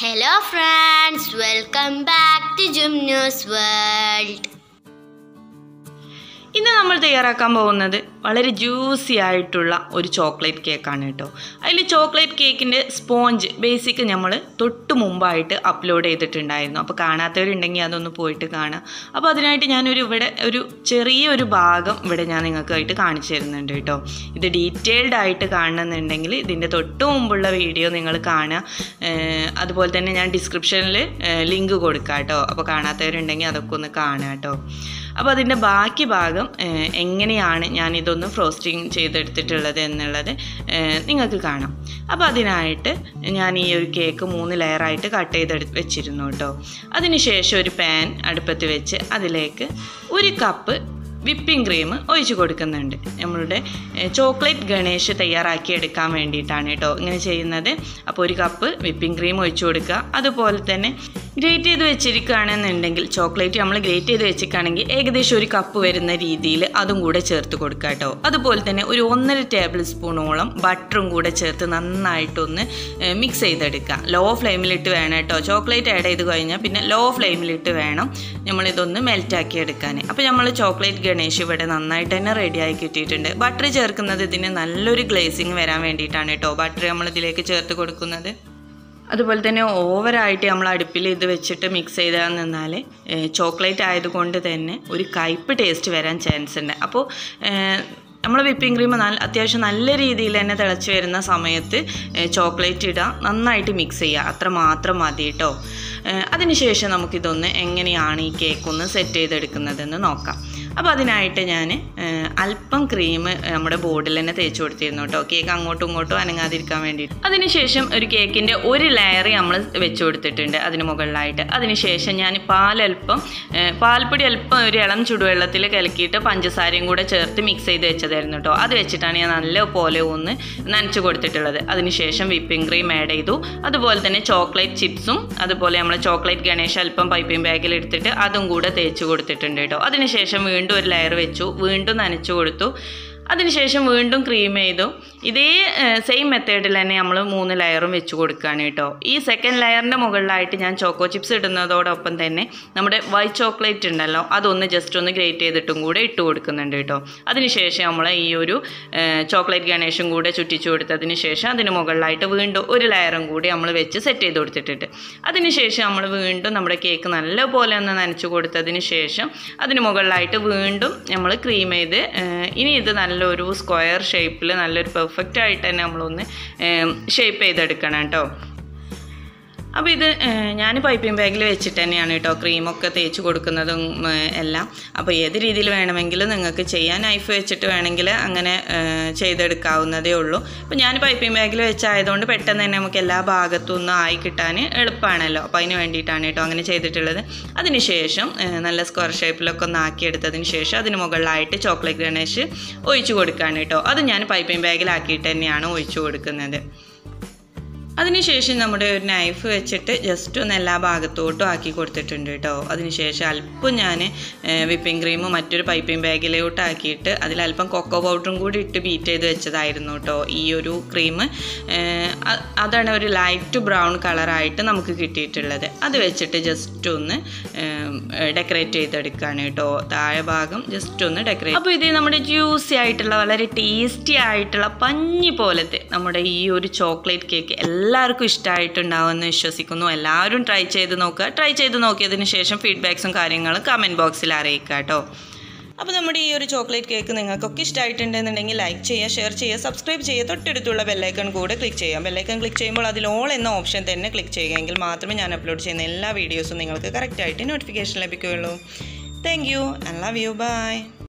Hello friends, welcome back to Gymnus World. ഇന്ന് നമ്മൾ തയ്യാറാക്കാൻ പോകുന്നത് വളരെ ജ്യൂസി ആയിട്ടുള്ള ഒരു ചോക്ലേറ്റ് കേക്കാണ് കേട്ടോ അതിൽ ചോക്ലേറ്റ് കേക്കിൻ്റെ സ്പോഞ്ച് ബേസിക് നമ്മൾ തൊട്ട് മുമ്പായിട്ട് അപ്ലോഡ് ചെയ്തിട്ടുണ്ടായിരുന്നു അപ്പോൾ കാണാത്തവരുണ്ടെങ്കിൽ അതൊന്ന് പോയിട്ട് കാണാം അപ്പോൾ അതിനായിട്ട് ഞാനൊരു ഇവിടെ ഒരു ചെറിയൊരു ഭാഗം ഇവിടെ ഞാൻ നിങ്ങൾക്കായിട്ട് കാണിച്ചു തരുന്നുണ്ട് കേട്ടോ ഇത് ഡീറ്റെയിൽഡ് ആയിട്ട് കാണണമെന്നുണ്ടെങ്കിൽ ഇതിൻ്റെ തൊട്ട് മുമ്പുള്ള വീഡിയോ നിങ്ങൾ കാണുക ഏഹ് അതുപോലെ തന്നെ ഞാൻ ഡിസ്ക്രിപ്ഷനിൽ ലിങ്ക് കൊടുക്കാം കേട്ടോ അപ്പോൾ കാണാത്തവരുണ്ടെങ്കിൽ അതൊക്കെ ഒന്ന് കാണുക കേട്ടോ അപ്പോൾ അതിൻ്റെ ബാക്കി ഭാഗം ഏഹ്, എങ്ങനെയാണ് ഞാൻ ഇതൊന്ന് ഫ്രോസ്റ്റിംഗ് ചെയ്തെടുത്തിട്ടുള്ളത് എന്നുള്ളത് ഏഹ്, നിങ്ങൾക്ക് കാണാം അപ്പോൾ അതിനായിട്ട് ഞാൻ ഈ ഒരു കേക്ക് മൂന്ന് ലെയറായിട്ട് കട്ട് ചെയ്തെടുത്ത് വെച്ചിരുന്നു കേട്ടോ അതിനുശേഷം ഒരു പാൻ അടുപ്പത്ത് വെച്ച് അതിലേക്ക് ഒരു കപ്പ് വിപ്പിംഗ് ക്രീം ഒഴിച്ച് കൊടുക്കുന്നുണ്ട് നമ്മളുടെ ഏഹ്, ചോക്ലേറ്റ് ഗണേഷ് തയ്യാറാക്കി എടുക്കാൻ വേണ്ടിയിട്ടാണ് കേട്ടോ ഇങ്ങനെ ചെയ്യുന്നത് അപ്പോൾ ഒരു കപ്പ് വിപ്പിംഗ് ക്രീം ഒഴിച്ച് കൊടുക്കുക അതുപോലെ തന്നെ ഗ്രേറ്റ് ചെയ്ത് വെച്ചിരിക്കുകയാണെന്നുണ്ടെങ്കിൽ ചോക്ലേറ്റ് നമ്മൾ ഗ്രേറ്റ് ചെയ്ത് വെച്ചിരിക്കുകയാണെങ്കിൽ ഏകദേശം ഒരു കപ്പ് വരുന്ന രീതിയിൽ അതും കൂടെ ചേർത്ത് കൊടുക്കുക കേട്ടോ അതുപോലെ തന്നെ ഒരു ഒന്നര ടേബിൾ സ്പൂണോളം ബട്ടറും കൂടെ ചേർത്ത് നന്നായിട്ടൊന്ന് മിക്സ് ചെയ്തെടുക്കുക ലോ ഫ്ലെയിമിലിട്ട് വേണം കേട്ടോ ചോക്ലേറ്റ് ആഡ് ചെയ്ത് കഴിഞ്ഞാൽ പിന്നെ ലോ ഫ്ലെയിമിലിട്ട് വേണം നമ്മളിതൊന്ന് മെൽറ്റാക്കി എടുക്കാൻ അപ്പോൾ നമ്മൾ ചോക്ലേറ്റ് ഗണേഷ് ഇവിടെ നന്നായിട്ട് തന്നെ റെഡിയായി കിട്ടിയിട്ടുണ്ട് ബട്ടർ ചേർക്കുന്നത് ഇതിന് നല്ലൊരു ഗ്ലേസിങ് വരാൻ വേണ്ടിയിട്ടാണ് കേട്ടോ ബട്ടർ നമ്മൾ ഇതിലേക്ക് ചേർത്ത് കൊടുക്കുന്നത് അതുപോലെ തന്നെ ഓവറായിട്ട് നമ്മൾ അടുപ്പിൽ ഇത് വെച്ചിട്ട് മിക്സ് ചെയ്താൽ നിന്നാൽ ചോക്ലേറ്റ് ആയതുകൊണ്ട് തന്നെ ഒരു കയ്പ്പ് ടേസ്റ്റ് വരാൻ ചാൻസ് ഉണ്ട് അപ്പോൾ നമ്മൾ വിപ്പിംഗ് ക്രീം നല്ല അത്യാവശ്യം നല്ല രീതിയിൽ തന്നെ തിളച്ച് വരുന്ന സമയത്ത് ചോക്ലേറ്റ് ഇടുക നന്നായിട്ട് മിക്സ് ചെയ്യുക അത്ര മാത്രം മതി കേട്ടോ അതിനുശേഷം നമുക്കിതൊന്ന് എങ്ങനെയാണ് ഈ കേക്ക് ഒന്ന് സെറ്റ് ചെയ്തെടുക്കുന്നതെന്ന് നോക്കാം അപ്പോൾ അതിനായിട്ട് ഞാൻ അല്പം ക്രീം നമ്മുടെ ബോർഡിൽ തന്നെ തേച്ച് കൊടുത്തിരുന്നു കേട്ടോ കേക്ക് അങ്ങോട്ടും ഇങ്ങോട്ടും അനങ്ങാതിരിക്കാൻ വേണ്ടിയിട്ട് അതിനുശേഷം ഒരു കേക്കിൻ്റെ ഒരു ലെയർ നമ്മൾ വെച്ച് കൊടുത്തിട്ടുണ്ട് അതിന് മുകളിലായിട്ട് അതിനുശേഷം ഞാൻ പാലല്പം ഏഹ്, പാൽപ്പൊടി അല്പം ഒരു ഇളം ചുടുവെള്ളത്തിൽ കലക്കിയിട്ട് പഞ്ചസാരയും കൂടെ ചേർത്ത് മിക്സ് ചെയ്ത് വെച്ചതായിരുന്നു കേട്ടോ അത് വെച്ചിട്ടാണ് ഞാൻ നല്ല പോലെ ഒന്ന് നനച്ച് കൊടുത്തിട്ടുള്ളത് അതിനുശേഷം വിപ്പിംഗ് ക്രീം ആഡ് ചെയ്തു അതുപോലെ തന്നെ ചോക്ലേറ്റ് ചിപ്സും അതുപോലെ നമ്മൾ ചോക്ലേറ്റ് ഗണേഷ് അല്പം പൈപ്പിംഗ് ബാഗിൽ എടുത്തിട്ട് അതും കൂടെ തേച്ച് കൊടുത്തിട്ടുണ്ട് കേട്ടോ അതിനുശേഷം വീണ്ടും ഒരു ലെയർ വെച്ചു വീണ്ടും നനച്ചു കൊടുത്തു അതിനുശേഷം വീണ്ടും ക്രീം ചെയ്തു ഇതേ സെയിം മെത്തേഡിൽ തന്നെ നമ്മൾ മൂന്ന് ലെയറും വെച്ച് കൊടുക്കുകയാണ് കേട്ടോ ഈ സെക്കൻഡ് ലെയറിൻ്റെ മുകളിലായിട്ട് ഞാൻ ചോക്കോ ചിപ്സ് ഇടുന്നതോടൊപ്പം തന്നെ നമ്മുടെ വൈറ്റ് ചോക്ലേറ്റ് ഉണ്ടല്ലോ അതൊന്ന് ജസ്റ്റ് ഒന്ന് ഗ്രേറ്റ് ചെയ്തിട്ടും കൂടെ ഇട്ട് കൊടുക്കുന്നുണ്ട് കേട്ടോ അതിനുശേഷം നമ്മൾ ഈ ഒരു ചോക്ലേറ്റ് ഗണേഷും കൂടെ ചുറ്റിച്ചു കൊടുത്തതിന് ശേഷം അതിന് മുകളിലായിട്ട് വീണ്ടും ഒരു ലെയറും കൂടി നമ്മൾ വെച്ച് സെറ്റ് ചെയ്ത് കൊടുത്തിട്ടുണ്ട് അതിനുശേഷം നമ്മൾ വീണ്ടും നമ്മുടെ കേക്ക് നല്ലപോലെ ഒന്ന് നനച്ച് കൊടുത്തതിന് ശേഷം അതിന് മുകളിലായിട്ട് വീണ്ടും നമ്മൾ ക്രീം ചെയ്ത് ഏഹ്, ഇനി ഇത് നല്ലൊരു സ്ക്വയർ ഷേപ്പിൽ നല്ലൊരു പെർഫെക്റ്റ് ആയിട്ട് തന്നെ നമ്മളൊന്ന് ഷേപ്പ് ചെയ്തെടുക്കണം കേട്ടോ അപ്പോൾ ഇത് ഞാൻ പൈപ്പിംഗ് ബാഗിൽ വെച്ചിട്ട് തന്നെയാണ് കേട്ടോ ക്രീമൊക്കെ തേച്ച് കൊടുക്കുന്നതും ഏഹ്, എല്ലാം അപ്പോൾ ഏത് രീതിയിൽ വേണമെങ്കിലും നിങ്ങൾക്ക് ചെയ്യാൻ നൈഫ് വെച്ചിട്ട് വേണമെങ്കിൽ അങ്ങനെ ഏഹ്, ചെയ്തെടുക്കാവുന്നതേ ഉള്ളൂ അപ്പോൾ ഞാൻ പൈപ്പിംഗ് ബാഗിൽ വെച്ചായതുകൊണ്ട് പെട്ടെന്ന് തന്നെ നമുക്ക് എല്ലാ ഭാഗത്തും ഒന്ന് ആയി കിട്ടാൻ എളുപ്പമാണല്ലോ അപ്പോൾ അതിന് വേണ്ടിയിട്ടാണ് കേട്ടോ അങ്ങനെ ചെയ്തിട്ടുള്ളത് അതിനുശേഷം ഏഹ്, നല്ല സ്ക്വയർ ഷേപ്പിലൊക്കെ ഒന്ന് ആക്കിയെടുത്തതിന് ശേഷം അതിന് മുകളിലായിട്ട് ചോക്ലേറ്റ് ഗണേഷ് ഒഴിച്ചു കൊടുക്കുകയാണ് കേട്ടോ അത് ഞാൻ പൈപ്പിംഗ് ബാഗിലാക്കിയിട്ട് തന്നെയാണ് ഒഴിച്ചു കൊടുക്കുന്നത് അതിനുശേഷം നമ്മുടെ ഒരു നൈഫ് വെച്ചിട്ട് ജസ്റ്റ് ഒന്ന് എല്ലാ ഭാഗത്തോട്ടും ആക്കി കൊടുത്തിട്ടുണ്ട് കേട്ടോ അതിനുശേഷം അല്പം ഞാൻ വിപ്പിംഗ് ക്രീം മറ്റൊരു പൈപ്പിംഗ് ബാഗിലോട്ട് ആക്കിയിട്ട് അതിൽ അല്പം കൊക്കോ പൗഡറും കൂടി ഇട്ട് ബീറ്റ് ചെയ്ത് വെച്ചതായിരുന്നു കേട്ടോ ഈ ഒരു ക്രീം അതാണ് ഒരു ലൈറ്റ് ബ്രൗൺ കളറായിട്ട് നമുക്ക് കിട്ടിയിട്ടുള്ളത് അത് വെച്ചിട്ട് ജസ്റ്റ് ഒന്ന് ഡെക്കറേറ്റ് ചെയ്തെടുക്കുകയാണ് കേട്ടോ താഴെ ഭാഗം ജസ്റ്റ് ഒന്ന് ഡെക്കറേറ്റ് അപ്പോൾ ഇത് നമ്മുടെ ജ്യൂസി ആയിട്ടുള്ള വളരെ ടേസ്റ്റി ആയിട്ടുള്ള പഞ്ഞി പോലത്തെ നമ്മുടെ ഈ ഒരു ചോക്ലേറ്റ് കേക്ക് എല്ലാവർക്കും ഇഷ്ടമായിട്ടുണ്ടാവുമെന്ന് വിശ്വസിക്കുന്നു എല്ലാവരും ട്രൈ ചെയ്ത് നോക്കുക ട്രൈ ചെയ്ത് നോക്കിയതിന് ശേഷം ഫീഡ്ബാക്സും കാര്യങ്ങളും കമൻറ്റ് ബോക്സിൽ അറിയിക്കുക കേട്ടോ അപ്പോൾ നമ്മുടെ ഈ ഒരു ചോക്ലേറ്റ് കേക്ക് നിങ്ങൾക്കൊക്കെ ഇഷ്ടമായിട്ടുണ്ടെന്നുണ്ടെങ്കിൽ ലൈക്ക് ചെയ്യുക ഷെയർ ചെയ്യുക സബ്സ്ക്രൈബ് ചെയ്യുക തൊട്ടടുത്തുള്ള ബെല്ലൈക്കൺ കൂടെ ക്ലിക്ക് ചെയ്യാം ബെല്ലൈക്കൺ ക്ലിക്ക് ചെയ്യുമ്പോൾ അതിൽ ഓൾ എന്ന ഓപ്ഷൻ തന്നെ ക്ലിക്ക് ചെയ്യുക എങ്കിൽ മാത്രമേ ഞാൻ അപ്ലോഡ് ചെയ്യുന്ന എല്ലാ വീഡിയോസും നിങ്ങൾക്ക് കറക്റ്റായിട്ട് നോട്ടിഫിക്കേഷൻ ലഭിക്കുകയുള്ളൂ thank you and love you by